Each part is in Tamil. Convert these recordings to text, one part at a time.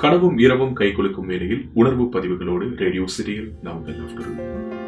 கனவும் இரவும் கை குலுக்கும் வேளையில் உணர்வு பதிவுகளோடு ரேடியோ சிட்டியில் நாம் லவ்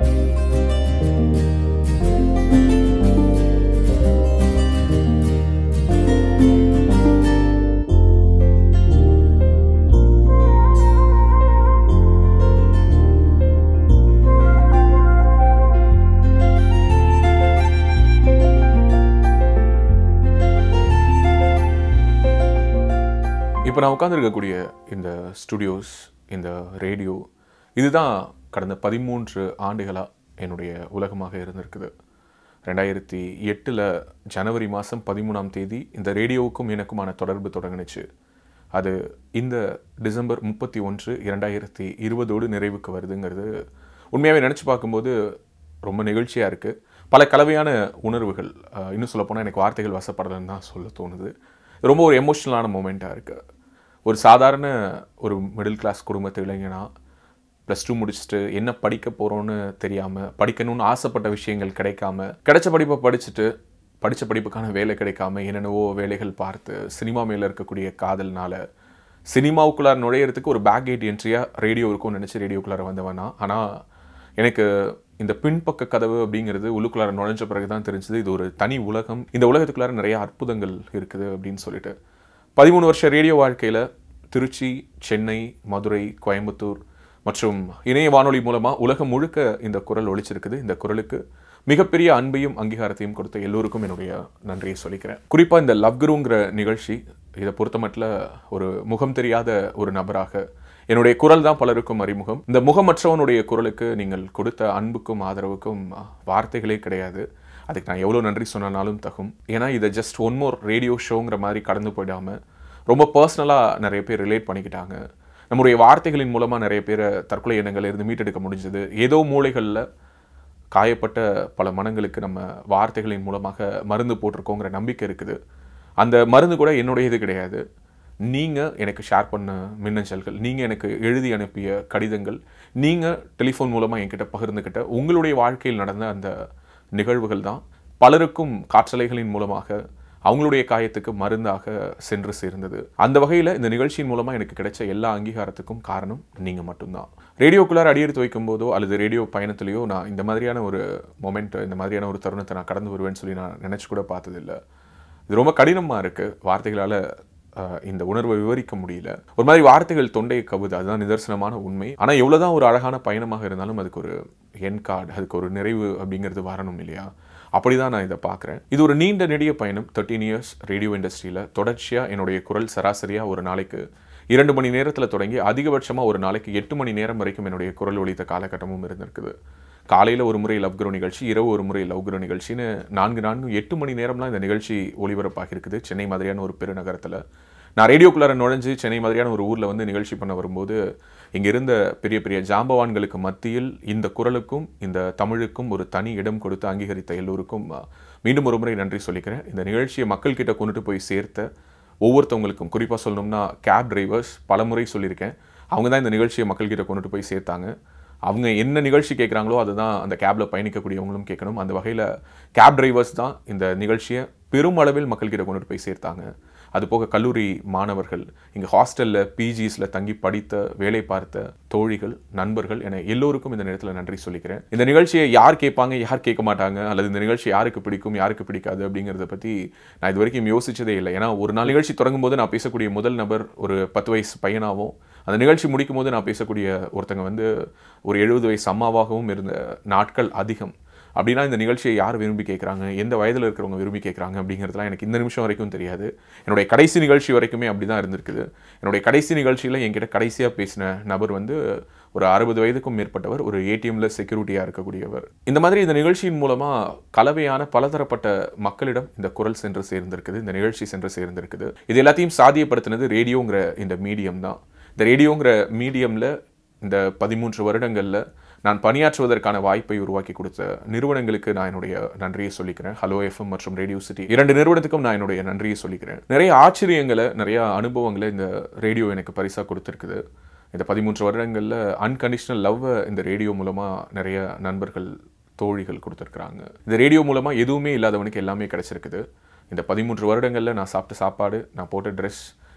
இப்போ நான் உட்காந்துருக்கக்கூடிய இந்த ஸ்டுடியோஸ் இந்த ரேடியோ இதுதான் கடந்த பதிமூன்று ஆண்டுகளாக என்னுடைய உலகமாக இருந்திருக்குது ரெண்டாயிரத்தி எட்டில் ஜனவரி மாதம் பதிமூணாம் தேதி இந்த ரேடியோவுக்கும் எனக்குமான தொடர்பு தொடங்குனுச்சு அது இந்த டிசம்பர் முப்பத்தி ஒன்று இரண்டாயிரத்தி இருபதோடு நிறைவுக்கு வருதுங்கிறது உண்மையாகவே நினச்சி பார்க்கும்போது ரொம்ப நெகிழ்ச்சியாக இருக்குது பல கலவையான உணர்வுகள் அஹ், இன்னும் சொல்லப்போனால் எனக்கு வார்த்தைகள் வசப்படலைன்னு தான் சொல்ல தோணுது ரொம்ப ஒரு எமோஷ்னலான மூமெண்ட்டாக இருக்குது ஒரு சாதாரண ஒரு மிடில் கிளாஸ் குடும்பத்து இளைஞனா ப்ளஸ் டூ முடிச்சுட்டு என்ன படிக்க போகிறோன்னு தெரியாமல் படிக்கணும்னு ஆசைப்பட்ட விஷயங்கள் கிடைக்காம கிடைச்ச படிப்பை படிச்சுட்டு படித்த படிப்புக்கான வேலை கிடைக்காம என்னென்னவோ வேலைகள் பார்த்து சினிமா மேலே இருக்கக்கூடிய காதல்னால சினிமாவுக்குள்ளார நுழையிறதுக்கு ஒரு பேக் கேட் என்ட்ரியாக ரேடியோ இருக்கும்னு நினச்சி ரேடியோக்குள்ளார வந்தவனா ஆனால் எனக்கு இந்த பின்பக்க கதவு அப்படிங்கிறது உள்ளுக்குள்ளார நுழைஞ்ச பிறகு தான் தெரிஞ்சது இது ஒரு தனி உலகம் இந்த உலகத்துக்குள்ளார நிறைய அற்புதங்கள் இருக்குது அப்படின்னு சொல்லிட்டு பதிமூணு வருஷ ரேடியோ வாழ்க்கையில் திருச்சி சென்னை மதுரை கோயம்புத்தூர் மற்றும் இணைய வானொலி மூலமாக உலகம் முழுக்க இந்த குரல் ஒழிச்சிருக்குது இந்த குரலுக்கு மிகப்பெரிய அன்பையும் அங்கீகாரத்தையும் கொடுத்த எல்லோருக்கும் என்னுடைய நன்றியை சொல்லிக்கிறேன் குறிப்பாக இந்த லவ் குருங்கிற நிகழ்ச்சி இதை பொறுத்தமட்டில் ஒரு முகம் தெரியாத ஒரு நபராக என்னுடைய குரல் தான் பலருக்கும் அறிமுகம் இந்த முகமற்றவனுடைய குரலுக்கு நீங்கள் கொடுத்த அன்புக்கும் ஆதரவுக்கும் வார்த்தைகளே கிடையாது அதுக்கு நான் எவ்வளோ நன்றி சொன்னாலும் தகும் ஏன்னா இதை ஜஸ்ட் ஒன் மோர் ரேடியோ ஷோங்கிற மாதிரி கடந்து போயிடாமல் ரொம்ப பர்சனலாக நிறைய பேர் ரிலேட் பண்ணிக்கிட்டாங்க நம்முடைய வார்த்தைகளின் மூலமாக நிறைய பேரை தற்கொலை எண்ணங்கள்ல இருந்து மீட்டெடுக்க முடிஞ்சது ஏதோ மூளைகளில் காயப்பட்ட பல மனங்களுக்கு நம்ம வார்த்தைகளின் மூலமாக மருந்து போட்டிருக்கோங்கிற நம்பிக்கை இருக்குது அந்த மருந்து கூட என்னுடையது கிடையாது நீங்கள் எனக்கு ஷேர் பண்ண மின்னஞ்சல்கள் நீங்கள் எனக்கு எழுதி அனுப்பிய கடிதங்கள் நீங்கள் டெலிஃபோன் மூலமாக என்கிட்ட பகிர்ந்துக்கிட்ட உங்களுடைய வாழ்க்கையில் நடந்த அந்த நிகழ்வுகள் தான் பலருக்கும் காற்றலைகளின் மூலமாக அவங்களுடைய காயத்துக்கு மருந்தாக சென்று சேர்ந்தது அந்த வகையில் இந்த நிகழ்ச்சியின் மூலமாக எனக்கு கிடைச்ச எல்லா அங்கீகாரத்துக்கும் காரணம் நீங்கள் மட்டும்தான் ரேடியோக்குள்ளார அடியெடுத்து வைக்கும் போதோ அல்லது ரேடியோ பயணத்திலேயோ நான் இந்த மாதிரியான ஒரு மொமெண்ட் இந்த மாதிரியான ஒரு தருணத்தை நான் கடந்து வருவேன்னு சொல்லி நான் நினச்சி கூட பார்த்ததில்ல இது ரொம்ப கடினமாக இருக்குது வார்த்தைகளால் அஹ், இந்த உணர்வை விவரிக்க முடியல ஒரு மாதிரி வார்த்தைகள் தொண்டையை கவுது அதுதான் நிதர்சனமான உண்மை ஆனால் எவ்வளோதான் ஒரு அழகான பயணமாக இருந்தாலும் அதுக்கு ஒரு என் கார்டு அதுக்கு ஒரு நிறைவு அப்படிங்கிறது வரணும் இல்லையா அப்படிதான் நான் இதை பார்க்குறேன் இது ஒரு நீண்ட நெடிய பயணம் தேர்ட்டீன் இயர்ஸ் ரேடியோ இண்டஸ்ட்ரியில் தொடர்ச்சியாக என்னுடைய குரல் சராசரியாக ஒரு நாளைக்கு இரண்டு மணி நேரத்தில் தொடங்கி அதிகபட்சமாக ஒரு நாளைக்கு எட்டு மணி நேரம் வரைக்கும் என்னுடைய குரல் ஒலித்த காலகட்டமும் இருந்திருக்குது காலையில் ஒரு முறை லவ் குரு நிகழ்ச்சி இரவு ஒரு முறை லவ் குரு நிகழ்ச்சின்னு நான்கு நான்கு எட்டு மணி நேரம்லாம் இந்த நிகழ்ச்சி ஒளிபரப்பாகி இருக்குது சென்னை மாதிரியான ஒரு பெருநகரத்தில் நான் ரேடியோக்குள்ளார நுழைஞ்சு சென்னை மாதிரியான ஒரு ஊரில் வந்து நிகழ்ச்சி பண்ண வரும்போது இங்கே இருந்த பெரிய பெரிய ஜாம்பவான்களுக்கு மத்தியில் இந்த குரலுக்கும் இந்த தமிழுக்கும் ஒரு தனி இடம் கொடுத்து அங்கீகரித்த எல்லோருக்கும் அஹ், மீண்டும் ஒரு முறை நன்றி சொல்லிக்கிறேன் இந்த நிகழ்ச்சியை மக்கள்கிட்ட கொண்டுட்டு போய் சேர்த்த ஒவ்வொருத்தவங்களுக்கும் குறிப்பாக சொல்லணும்னா கேப் டிரைவர்ஸ் பல முறை சொல்லியிருக்கேன் அவங்க தான் இந்த நிகழ்ச்சியை மக்கள்கிட்ட கொண்டுட்டு போய் சேர்த்தாங்க அவங்க என்ன நிகழ்ச்சி கேட்குறாங்களோ அதுதான் அந்த கேபில் பயணிக்கக்கூடியவங்களும் கேட்கணும் அந்த வகையில் கேப் டிரைவர்ஸ் தான் இந்த நிகழ்ச்சியை பெருமளவில் மக்கள்கிட்ட கொண்டுட்டு போய் சேர்த்தாங்க அது போக கல்லூரி மாணவர்கள் இங்கே ஹாஸ்டலில் பிஜிஸில் தங்கி படித்த வேலை பார்த்த தோழிகள் நண்பர்கள் என எல்லோருக்கும் இந்த நேரத்தில் நன்றி சொல்லிக்கிறேன் இந்த நிகழ்ச்சியை யார் கேட்பாங்க யார் கேட்க மாட்டாங்க அல்லது இந்த நிகழ்ச்சி யாருக்கு பிடிக்கும் யாருக்கு பிடிக்காது அப்படிங்கிறத பற்றி நான் இது வரைக்கும் யோசிச்சதே இல்லை ஏன்னா ஒரு நாள் நிகழ்ச்சி தொடங்கும் போது நான் பேசக்கூடிய முதல் நபர் ஒரு பத்து வயசு பையனாகவும் அந்த நிகழ்ச்சி முடிக்கும் போது நான் பேசக்கூடிய ஒருத்தங்க வந்து ஒரு எழுபது வயசு அம்மாவாகவும் இருந்த நாட்கள் அதிகம் அப்படின்னா இந்த நிகழ்ச்சியை யார் விரும்பி கேட்குறாங்க எந்த வயதில் இருக்கிறவங்க விரும்பி கேட்குறாங்க அப்படிங்கிறதுலாம் எனக்கு இந்த நிமிஷம் வரைக்கும் தெரியாது என்னுடைய கடைசி நிகழ்ச்சி வரைக்குமே அப்படி தான் இருந்திருக்குது என்னுடைய கடைசி நிகழ்ச்சியில் என்கிட்ட கடைசியாக பேசின நபர் வந்து ஒரு அறுபது வயதுக்கும் மேற்பட்டவர் ஒரு ஏடிஎம்ல செக்யூரிட்டியாக இருக்கக்கூடியவர் இந்த மாதிரி இந்த நிகழ்ச்சியின் மூலமாக கலவையான பலதரப்பட்ட மக்களிடம் இந்த குரல் சென்று சேர்ந்திருக்குது இந்த நிகழ்ச்சி சென்று சேர்ந்திருக்குது இது எல்லாத்தையும் சாத்தியப்படுத்தினது ரேடியோங்கிற இந்த மீடியம் தான் இந்த ரேடியோங்கிற மீடியமில் இந்த பதிமூன்று வருடங்களில் நான் பணியாற்றுவதற்கான வாய்ப்பை உருவாக்கி கொடுத்த நிறுவனங்களுக்கு நான் என்னுடைய நன்றியை சொல்லிக்கிறேன் ஹலோ எஃப்எம் மற்றும் ரேடியோ சிட்டி இரண்டு நிறுவனத்துக்கும் நான் என்னுடைய நன்றியை சொல்லிக்கிறேன் நிறைய ஆச்சரியங்களை நிறைய அனுபவங்களை இந்த ரேடியோ எனக்கு பரிசாக கொடுத்துருக்குது இந்த பதிமூன்று வருடங்களில் அன்கண்டிஷனல் லவ்வை இந்த ரேடியோ மூலமாக நிறைய நண்பர்கள் தோழிகள் கொடுத்துருக்குறாங்க இந்த ரேடியோ மூலமாக எதுவுமே இல்லாதவனுக்கு எல்லாமே கிடைச்சிருக்குது இந்த பதிமூன்று வருடங்களில் நான் சாப்பிட்ட சாப்பாடு நான் போட்ட ட்ரெஸ்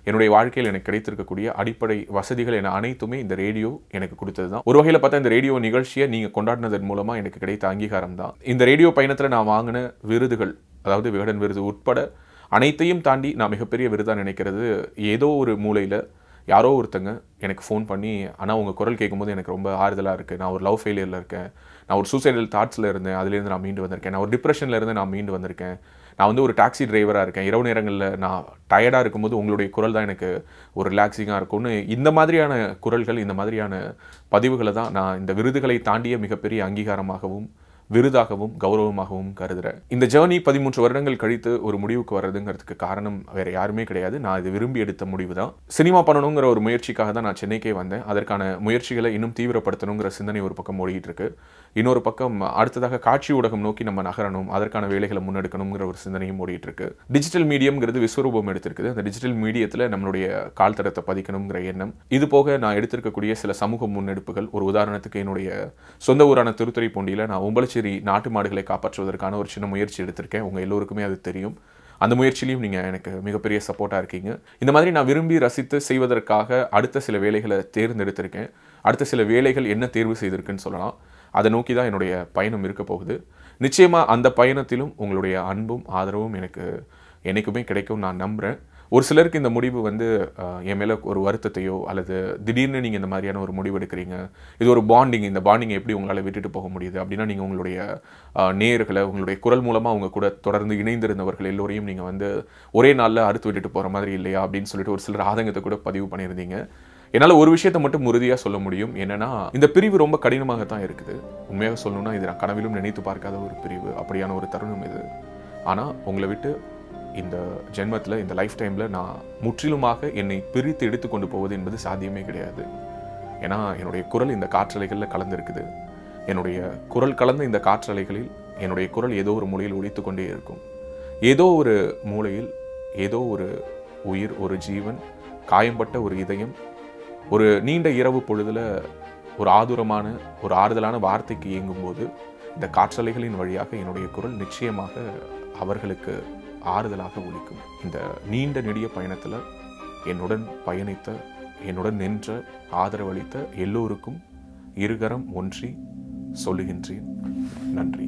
என்னுடைய வாழ்க்கையில் எனக்கு கிடைத்திருக்கக்கூடிய அடிப்படை வசதிகள் என அனைத்துமே இந்த ரேடியோ எனக்கு கொடுத்தது தான் ஒரு வகையில் பார்த்தா இந்த ரேடியோ நிகழ்ச்சியை நீங்கள் கொண்டாடினதன் மூலமாக எனக்கு கிடைத்த அங்கீகாரம் தான் இந்த ரேடியோ பயணத்தில் நான் வாங்கின விருதுகள் அதாவது விகடன் விருது உட்பட அனைத்தையும் தாண்டி நான் மிகப்பெரிய விருதாக நினைக்கிறது ஏதோ ஒரு மூலையில் யாரோ ஒருத்தங்க எனக்கு ஃபோன் பண்ணி ஆனால் உங்கள் குரல் கேட்கும்போது எனக்கு ரொம்ப ஆறுதலாக இருக்குது நான் ஒரு லவ் ஃபெயிலியரில் இருக்கேன் நான் ஒரு சூசைடல் தாட்ஸில் இருந்தேன் அதுலேருந்து நான் மீண்டு வந்திருக்கேன் நான் ஒரு டிப்ரெஷனில் இருந்து நான் மீண்டு வந்திருக்கேன் நான் வந்து ஒரு டாக்ஸி டிரைவராக இருக்கேன் இரவு நேரங்களில் நான் டயர்டாக இருக்கும்போது உங்களுடைய குரல் தான் எனக்கு ஒரு ரிலாக்ஸிங்காக இருக்கும்னு இந்த மாதிரியான குரல்கள் இந்த மாதிரியான பதிவுகளை தான் நான் இந்த விருதுகளை தாண்டிய மிகப்பெரிய அங்கீகாரமாகவும் விருதாகவும் கௌரவமாகவும் கருதுறேன் இந்த ஜேர்னி பதிமூன்று வருடங்கள் கழித்து ஒரு முடிவுக்கு வர்றதுங்கிறதுக்கு காரணம் வேற யாருமே கிடையாது நான் இது விரும்பி எடுத்த முடிவு தான் சினிமா பண்ணணுங்கிற ஒரு முயற்சிக்காக தான் நான் சென்னைக்கே வந்தேன் அதற்கான முயற்சிகளை இன்னும் தீவிரப்படுத்தணுங்கிற சிந்தனை ஒரு பக்கம் ஓடிட்டு இருக்கு இன்னொரு பக்கம் அடுத்ததாக காட்சி ஊடகம் நோக்கி நம்ம நகரணும் அதற்கான வேலைகளை முன்னெடுக்கணுங்கிற ஒரு சிந்தனையும் ஓடிட்டு இருக்கு டிஜிட்டல் மீடியம்ங்கிறது விஸ்வரூபம் எடுத்திருக்குது அந்த டிஜிட்டல் மீடியத்தில் நம்மளுடைய கால் தரத்தை பதிக்கணுங்கிற எண்ணம் இது போக நான் எடுத்திருக்கக்கூடிய சில சமூக முன்னெடுப்புகள் ஒரு உதாரணத்துக்கு என்னுடைய சொந்த ஊரான திருத்துறைப்பூண்டியில் நான் உம்பளச்சேரி நாட்டு மாடுகளை காப்பாற்றுவதற்கான ஒரு சின்ன முயற்சி எடுத்திருக்கேன் உங்கள் எல்லோருக்குமே அது தெரியும் அந்த முயற்சியிலையும் நீங்கள் எனக்கு மிகப்பெரிய சப்போர்ட்டாக இருக்கீங்க இந்த மாதிரி நான் விரும்பி ரசித்து செய்வதற்காக அடுத்த சில வேலைகளை தேர்ந்தெடுத்திருக்கேன் அடுத்த சில வேலைகள் என்ன தேர்வு செய்திருக்குன்னு சொல்லலாம் அதை நோக்கி தான் என்னுடைய பயணம் இருக்க போகுது நிச்சயமாக அந்த பயணத்திலும் உங்களுடைய அன்பும் ஆதரவும் எனக்கு என்றைக்குமே கிடைக்கும் நான் நம்புகிறேன் ஒரு சிலருக்கு இந்த முடிவு வந்து அஹ், என் மேலே ஒரு வருத்தத்தையோ அல்லது திடீர்னு நீங்கள் இந்த மாதிரியான ஒரு முடிவு எடுக்கிறீங்க இது ஒரு பாண்டிங் இந்த பாண்டிங்கை எப்படி உங்களால் விட்டுட்டு போக முடியுது அப்படின்னா நீங்கள் உங்களுடைய அஹ், நேயர்களை உங்களுடைய குரல் மூலமாக அவங்க கூட தொடர்ந்து இணைந்திருந்தவர்கள் எல்லோரையும் நீங்கள் வந்து ஒரே நாளில் அறுத்து விட்டுட்டு போகிற மாதிரி இல்லையா அப்படின்னு சொல்லிட்டு ஒரு சிலர் ஆதங்கத்தை கூட பதிவு பண்ணியிருந்தீங்க என்னால் ஒரு விஷயத்தை மட்டும் உறுதியாக சொல்ல முடியும் என்னன்னா இந்த பிரிவு ரொம்ப கடினமாக தான் இருக்குது உண்மையாக சொல்லணும்னா இது நான் கனவிலும் நினைத்து பார்க்காத ஒரு பிரிவு அப்படியான ஒரு தருணம் இது ஆனால் உங்களை விட்டு இந்த ஜென்மத்தில் இந்த லைஃப் டைமில் நான் முற்றிலுமாக என்னை பிரித்து எடுத்து கொண்டு போவது என்பது சாத்தியமே கிடையாது ஏன்னா என்னுடைய குரல் இந்த காற்றலைகளில் கலந்துருக்குது என்னுடைய குரல் கலந்த இந்த காற்றலைகளில் என்னுடைய குரல் ஏதோ ஒரு மூலையில் ஒலித்து கொண்டே இருக்கும் ஏதோ ஒரு மூலையில் ஏதோ ஒரு உயிர் ஒரு ஜீவன் காயம்பட்ட ஒரு இதயம் ஒரு நீண்ட இரவு பொழுதுல ஒரு ஆதுரமான ஒரு ஆறுதலான வார்த்தைக்கு இயங்கும்போது இந்த காற்றலைகளின் வழியாக என்னுடைய குரல் நிச்சயமாக அவர்களுக்கு ஆறுதலாக ஒலிக்கும் இந்த நீண்ட நெடிய பயணத்தில் என்னுடன் பயணித்த என்னுடன் நின்ற ஆதரவளித்த எல்லோருக்கும் இருகரம் ஒன்றி சொல்லுகின்றேன் நன்றி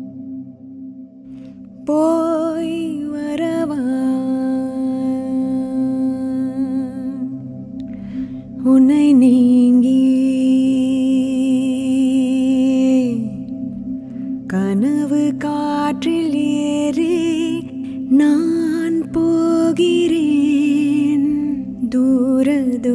போய் வரவா உன்னை நீங்கி கனவு காற்றில் ஏறி நான் போகிறேன் தூர தூர